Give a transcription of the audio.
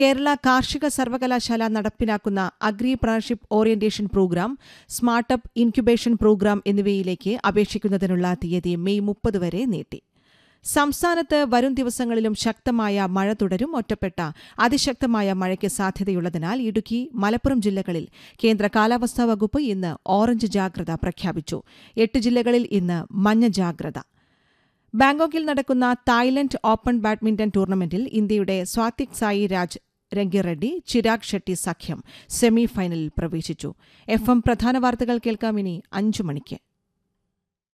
കേരള കാർഷിക സർവകലാശാല നടപ്പിലാക്കുന്ന agripreneurship orientation programme startup incubation programme എന്നിവയിലേക്ക് അപേക്ഷിക്കുന്നതിനുള്ള തീയതി മെയ് മുപ്പത് വരെ നീട്ടി സംസ്ഥാനത്ത് വരും ദിവസങ്ങളിലും ശക്തമായ മഴ തുടരും ഒറ്റപ്പെട്ട അതിശക്തമായ മഴയ്ക്ക് സാധ്യതയുള്ളതിനാൽ ഇടുക്കി മലപ്പുറം ജില്ലകളിൽ കേന്ദ്ര കാലാവസ്ഥാ വകുപ്പ് ഇന്ന് ഓറഞ്ച് ജാഗ്രത പ്രഖ്യാപിച്ചു എട്ട് ജില്ലകളിൽ ഇന്ന് മഞ്ഞ ജാഗ്രത ബാങ്കോക്കിൽ നടക്കുന്ന തായ്ലൻഡ് ഓപ്പൺ ബാഡ്മിന്റൺ ടൂർണമെന്റിൽ ഇന്ത്യയുടെ സ്വാതിക് സായി രാജ് രംഗിറെഡ്ഡി ചിരാഗ് ഷെട്ടി സഖ്യം സെമി ഫൈനലിൽ പ്രവേശിച്ചു എഫ് എം പ്രധാന വാർത്തകൾ കേൾക്കാം ഇനി അഞ്ചു മണിക്ക്